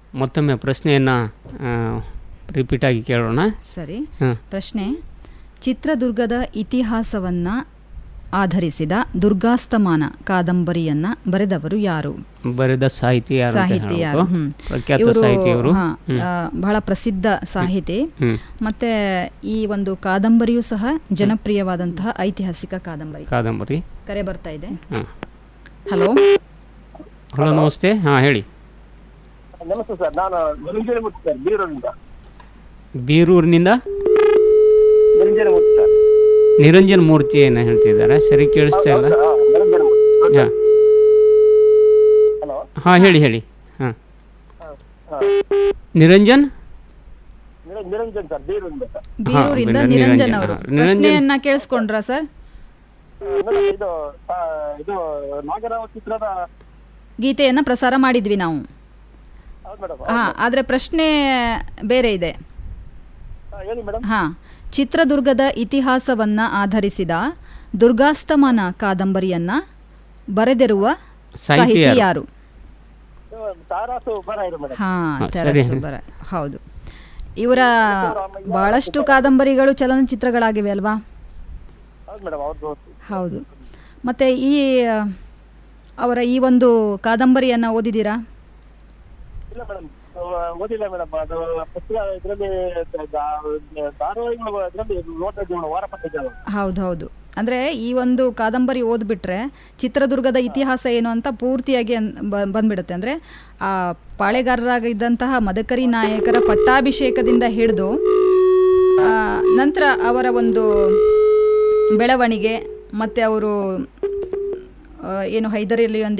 ಮತ್ತೊಮ್ಮೆ ಪ್ರಶ್ನೆಯನ್ನು ರಿಪೀಟಾಗಿ ಕೇಳೋಣ ಸರಿ ಹಾಂ ಪ್ರಶ್ನೆ ಚಿತ್ರದುರ್ಗದ ಇತಿಹಾಸವನ್ನ ಆಧರಿಸಿದ ದುರ್ಗಾಸ್ತಮಾನ ಕಾದಂಬರಿಯನ್ನ ಬರೆದವರು ಯಾರು ಬರೆದ ಸಾಹಿತಿ ಯಾರು ಅಂತ ಸಾಹಿತಿ ಯಾರು ಹೇಳ್ಬೇಕು? ಹ್ಮ್. ಪ್ರಖ್ಯಾತ ಇವ್ರು, ಸಾಹಿತಿಯವರು ಹಾ, ಆ, ಬಹಳ ಪ್ರಸಿದ್ಧ ಸಾಹಿತಿ ಹ್ಮ್. ಮತ್ತೆ ಈ ಒಂದು ಕಾದಂಬರಿಯೂ ಸಹ ಜನಪ್ರಿಯವಾದಂತಹ ಐತಿಹಾಸಿಕ ಕಾದಂಬರಿ ಕಾದಂಬರಿ ಕರೆ ಬರ್ತಾ ಇದೆ ಹಾಂ ಹಲೋ ಹಲೋ ನಮಸ್ತೆ ಹಾಂ ಹೇಳಿ ನಮಸ್ತೆ ಸರ್ ನಾನು ನಿರಂಜನ ಮುತ್ತು ಸರ್ ಬೀರೂರಿಂದ ಬೀರೂರಿನಿಂದ ನಿರಂಜನ ಮುತ್ತು ಸರ್ ನಿರಂಜನ್ ಮೂರ್ತಿ ಏನು ಹೇಳ್ತಿದ್ದಾರೆ ಸರಿ ಕೇಳಿಸ್ತಾ ಇಲ್ಲ ಹಾ, ನಿರಂಜನ ಮುತ್ತು ಹಾಂ ಹಲೋ ಹಾಂ ಹೇಳಿ ಹೇಳಿ ಹಾಂ ಹಾ. ನಿರಂಜನ್ ನಿರ- ನಿರಂಜನ್ ಸರ್ ಬೀರೂರಿಂದ ಸರ್ ಬೀರೂರಿಂದ ನಿರಂಜನ್, ನಿರಂಜನ್ ಅವರು ಹಾ, ನಿರಂಜನ್. ಪ್ರಶ್ನೆಯನ್ನ ಕೇಳಿಸ್ಕೊಂಡ್ರಾ ಸರ್ ಮೇಡಮ್, ಇದು ಆ, ಇದು ನಾಗರಾವ್ ಚಿತ್ರದ ಗೀತೆಯನ್ನ ಪ್ರಸಾರ ಮಾಡಿದ್ವಿ ನಾವು ಹೌದು ಮೇಡಮ್ ಹಾ ಆದ್ರೆ ಪ್ರಶ್ನೆ ಬೇರೆ ಇದೆ ಹೇಳಿ ಮೇಡಮ್ ಹಾ ಚಿತ್ರದುರ್ಗದ ಇತಿಹಾಸವನ್ನ ಆಧರಿಸಿದ ದುರ್ಗಾಸ್ತಮನ ಕಾದಂಬರಿಯನ್ನ ಬರೆದಿರುವ ಸಾಹಿತಿ ಸಾಹಿತಿ ಯಾರು? ಯಾರು ತಾರಾಸು ಬರ ಇದೆ ಮೇಡಮ್ ಹಾ ಹಾ, ತೆರಸು ಸರಿ. ಬರ ಹೌದು ಇವರ ಬಹಳಷ್ಟು ಕಾದಂಬರಿಗಳು ಚಲನಚಿತ್ರಗಳಾಗಿವೆ ಅಲ್ವಾ ಹೌದು ಮೇಡಮ್ ಹೌದು ಹೌದು ಹೌದು ಮತ್ತೆ ಈ ಆ, ಅವರ ಈ ಒಂದು ಕಾದಂಬರಿಯನ್ನ ಓದಿದ್ದೀರಾ ಇಲ್ಲ ಮೇಡಮ್ ಓದಿಲ್ಲ ಮೇಡಮ್ ಅದು ಪುಸ್ತಕ ಇದರಲ್ಲಿ ಧಾರಾವಾಹಿಗಳು ಇದರಲ್ಲಿ ನೋಡ್ತಾ ಇದ್ದೀವಿ ಮೇಡಮ್ ವಾರಪತ್ರಿಕೆ ಹೌದು ಹೌದು ಅಂದ್ರೆ ಈ ಒಂದು ಕಾದಂಬರಿ ಓದ್ಬಿಟ್ರೆ ಚಿತ್ರದುರ್ಗದ ಇತಿಹಾಸ ಏನು ಅಂತ ಪೂರ್ತಿಯಾಗಿ ಅನ್- ಬ- ಬಂದ್ಬಿಡುತ್ತೆ ಅಂದ್ರೆ ಆ ಪಾಳೆಗಾರರಾಗಿದ್ದಂತಹ ಮದಕರಿ ನಾಯಕರ ಪಟ್ಟಾಭಿಷೇಕದಿಂದ ಹಿಡಿದು ಆ, ನಂತರ ಅವರ ಒಂದು ಬೆಳವಣಿಗೆ ಮತ್ತೆ ಅವರು ಆ, ಏನು ಹೈದರ್ ಅಲಿಯೊಂದಿಗೆ